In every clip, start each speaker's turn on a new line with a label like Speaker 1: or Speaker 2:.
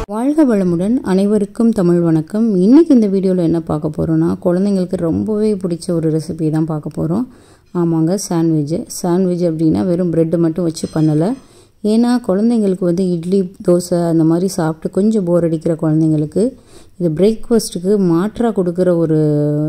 Speaker 1: வாழ்க வளமுடன் அனைவருக்கும் தமிழ் வணக்கம் இன்றைக்கி இந்த வீடியோவில் என்ன பார்க்க போகிறோன்னா குழந்தைங்களுக்கு ரொம்பவே பிடிச்ச ஒரு ரெசிபி தான் பார்க்க போகிறோம் ஆமாங்க சாண்ட்விட்ஜு சாண்ட்விட்ச் அப்படின்னா வெறும் ப்ரெட்டு மட்டும் வச்சு பண்ணலை ஏன்னா குழந்தைங்களுக்கு வந்து இட்லி தோசை அந்த மாதிரி சாப்பிட்டு கொஞ்சம் போர் அடிக்கிற குழந்தைங்களுக்கு இது பிரேக்ஃபாஸ்ட்டுக்கு மாற்றாக கொடுக்குற ஒரு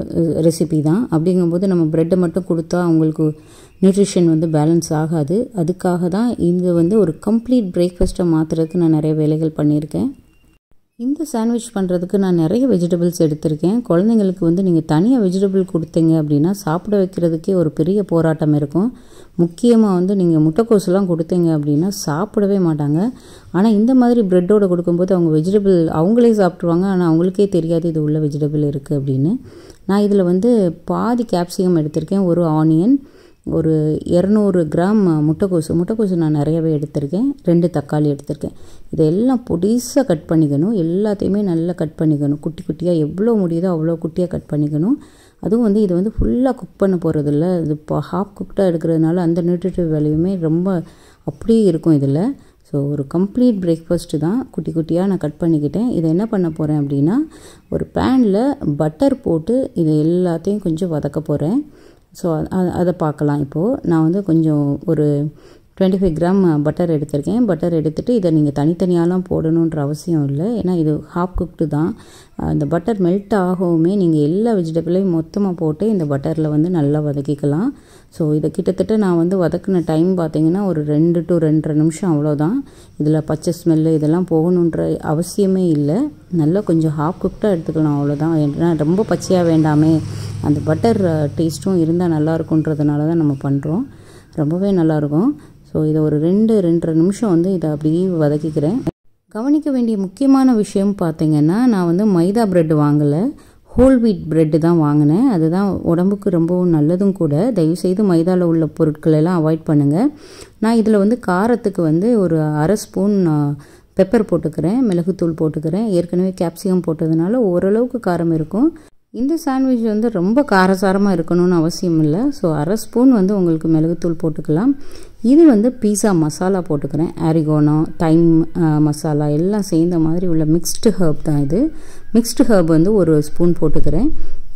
Speaker 1: ரெசிபி தான் அப்படிங்கும்போது நம்ம ப்ரெட்டை மட்டும் கொடுத்தா அவங்களுக்கு நியூட்ரிஷன் வந்து பேலன்ஸ் ஆகாது அதுக்காக தான் இது வந்து ஒரு கம்ப்ளீட் பிரேக்ஃபாஸ்ட்டை மாற்றுறதுக்கு நான் நிறைய வேலைகள் பண்ணியிருக்கேன் இந்த சாண்ட்விச் பண்ணுறதுக்கு நான் நிறைய வெஜிடபிள்ஸ் எடுத்திருக்கேன் குழந்தைங்களுக்கு வந்து நீங்கள் தனியாக வெஜிடபிள் கொடுத்தீங்க அப்படின்னா சாப்பிட வைக்கிறதுக்கே ஒரு பெரிய போராட்டம் இருக்கும் முக்கியமாக வந்து நீங்கள் முட்டைக்கோஸ்லாம் கொடுத்தீங்க அப்படின்னா சாப்பிடவே மாட்டாங்க ஆனால் இந்த மாதிரி ப்ரெட்டோட கொடுக்கும்போது அவங்க வெஜிடபிள் அவங்களே சாப்பிட்ருவாங்க ஆனால் அவங்களுக்கே தெரியாது இது உள்ள வெஜிடபிள் இருக்குது அப்படின்னு நான் இதில் வந்து பாதி கேப்சிகம் எடுத்திருக்கேன் ஒரு ஆனியன் ஒரு இரநூறு கிராம் முட்டைக்கோசு முட்டைக்கோசு நான் நிறையவே எடுத்திருக்கேன் ரெண்டு தக்காளி எடுத்திருக்கேன் இதெல்லாம் பொடிசாக கட் பண்ணிக்கணும் எல்லாத்தையுமே நல்லா கட் பண்ணிக்கணும் குட்டி குட்டியாக எவ்வளோ முடியுதோ அவ்வளோ குட்டியாக கட் பண்ணிக்கணும் அதுவும் வந்து இது வந்து ஃபுல்லாக குக் பண்ண போகிறதில்ல இது இப்போ ஹாஃப் குக்டாக எடுக்கிறதுனால அந்த நியூட்ரிட்டிவ் வேல்யூமே ரொம்ப அப்படியே இருக்கும் இதில் ஸோ ஒரு கம்ப்ளீட் பிரேக்ஃபாஸ்ட்டு தான் குட்டி குட்டியாக நான் கட் பண்ணிக்கிட்டேன் இதை என்ன பண்ண போகிறேன் அப்படின்னா ஒரு பேனில் பட்டர் போட்டு இதை எல்லாத்தையும் கொஞ்சம் வதக்க போகிறேன் ஸோ அதை பார்க்கலாம் இப்போது நான் வந்து கொஞ்சம் ஒரு டுவெண்ட்டி ஃபைவ் கிராம் பட்டர் எடுத்திருக்கேன் பட்டர் எடுத்துகிட்டு இதை நீங்கள் தனித்தனியாலாம் போடணுன்ற அவசியம் இல்லை ஏன்னா இது ஹாஃப் குக்டு தான் அந்த பட்டர் மெல்ட் ஆகவுமே நீங்கள் எல்லா வெஜிடபிளையும் மொத்தமாக போட்டு இந்த பட்டரில் வந்து நல்லா வதக்கிக்கலாம் ஸோ இதை கிட்டத்தட்ட நான் வந்து வதக்கின டைம் பார்த்தீங்கன்னா ஒரு ரெண்டு டு ரெண்டரை நிமிஷம் அவ்வளோதான் இதில் பச்சை ஸ்மெல்லு இதெல்லாம் போகணுன்ற அவசியமே இல்லை நல்லா கொஞ்சம் ஹாஃப் குக்டாக எடுத்துக்கலாம் அவ்வளோதான் ஏன்னா ரொம்ப பச்சையாக வேண்டாமே அந்த பட்டர் டேஸ்ட்டும் இருந்தால் நல்லா இருக்குன்றதுனால தான் நம்ம பண்ணுறோம் ரொம்பவே நல்லாயிருக்கும் ஸோ இதை ஒரு ரெண்டு ரெண்டரை நிமிஷம் வந்து இதை அப்படியே வதக்கிக்கிறேன் கவனிக்க வேண்டிய முக்கியமான விஷயம் பார்த்தீங்கன்னா நான் வந்து மைதா ப்ரெட் வாங்கலை ஹோல் வீட் ப்ரெட்டு தான் வாங்கினேன் அதுதான் உடம்புக்கு ரொம்பவும் நல்லதும் கூட தயவுசெய்து மைதாவில் உள்ள பொருட்கள் எல்லாம் அவாய்ட் பண்ணுங்கள் நான் இதில் வந்து காரத்துக்கு வந்து ஒரு அரை ஸ்பூன் பெப்பர் போட்டுக்கிறேன் மிளகுத்தூள் போட்டுக்கிறேன் ஏற்கனவே கேப்சிகம் போட்டதுனால ஓரளவுக்கு காரம் இருக்கும் இந்த சாண்ட்விச் வந்து ரொம்ப காரசாரமாக இருக்கணும்னு அவசியம் இல்லை ஸோ அரை ஸ்பூன் வந்து உங்களுக்கு மிளகுத்தூள் போட்டுக்கலாம் இது வந்து பீஸா மசாலா போட்டுக்கிறேன் ஆரிகோனோ டைம் மசாலா எல்லாம் சேர்ந்த மாதிரி உள்ள மிக்ஸ்டு ஹர்ப் தான் இது மிக்ஸ்டு ஹர்ப் வந்து ஒரு ஸ்பூன் போட்டுக்கிறேன்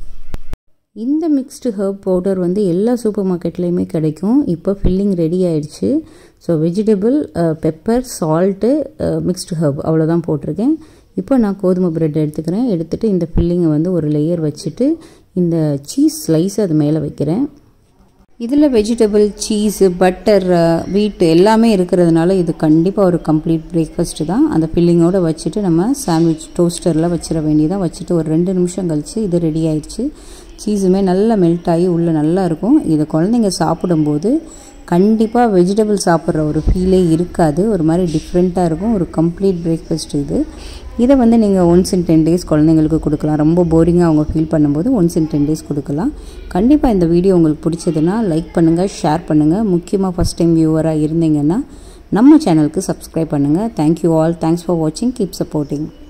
Speaker 1: இந்த மிக்ஸ்டு ஹர்ப் பவுடர் வந்து எல்லா சூப்பர் மார்க்கெட்லேயுமே கிடைக்கும் இப்போ ஃபில்லிங் ரெடி ஆயிடுச்சு so vegetable pepper salt mixed herb அவ்வளோதான் போட்டிருக்கேன் இப்போ நான் கோதுமை பிரெட் எடுத்துக்கிறேன் எடுத்துகிட்டு இந்த ஃபில்லிங்கை வந்து ஒரு லேயர் வச்சுட்டு இந்த சீஸ் ஸ்லைஸ் அது மேலே வைக்கிறேன் இதில் வெஜிடபிள் சீஸு பட்டர் வீட்டு எல்லாமே இருக்கிறதுனால இது கண்டிப்பாக ஒரு கம்ப்ளீட் பிரேக்ஃபாஸ்ட்டு தான் அந்த ஃபில்லிங்கோடு வச்சுட்டு நம்ம சாண்ட்விச் டோஸ்டரில் வச்சிட வேண்டியதான் வச்சுட்டு ஒரு ரெண்டு நிமிஷம் கழித்து இது ரெடி ஆயிடுச்சு சீஸுமே நல்லா மெல்ட் ஆகி உள்ளே நல்லா இருக்கும் இதை குழந்தைங்க சாப்பிடும்போது கண்டிப்பாக வெஜிடபிள் சாப்பிட்ற ஒரு ஃபீலே இருக்காது ஒரு மாதிரி டிஃப்ரெண்ட்டாக இருக்கும் ஒரு கம்ப்ளீட் பிரேக்ஃபாஸ்ட் இது இதை வந்து நீங்கள் ஒன்ஸ் இன் டென் டேஸ் குழந்தைங்களுக்கு கொடுக்கலாம் ரொம்ப போரிங்காக அவங்க ஃபீல் பண்ணும்போது ஒன்ஸ் இன் டென் டேஸ் கொடுக்கலாம் கண்டிப்பாக இந்த வீடியோ உங்களுக்கு பிடிச்சதுன்னா லைக் பண்ணுங்கள் ஷேர் பண்ணுங்கள் முக்கியமாக ஃபஸ்ட் டைம் வியூவராக இருந்தீங்கன்னா நம்ம சேனலுக்கு சப்ஸ்கிரைப் பண்ணுங்கள் தேங்க்யூ ஆல் தேங்க்ஸ் ஃபார் வாட்சிங் கீப் சப்போர்ட்டிங்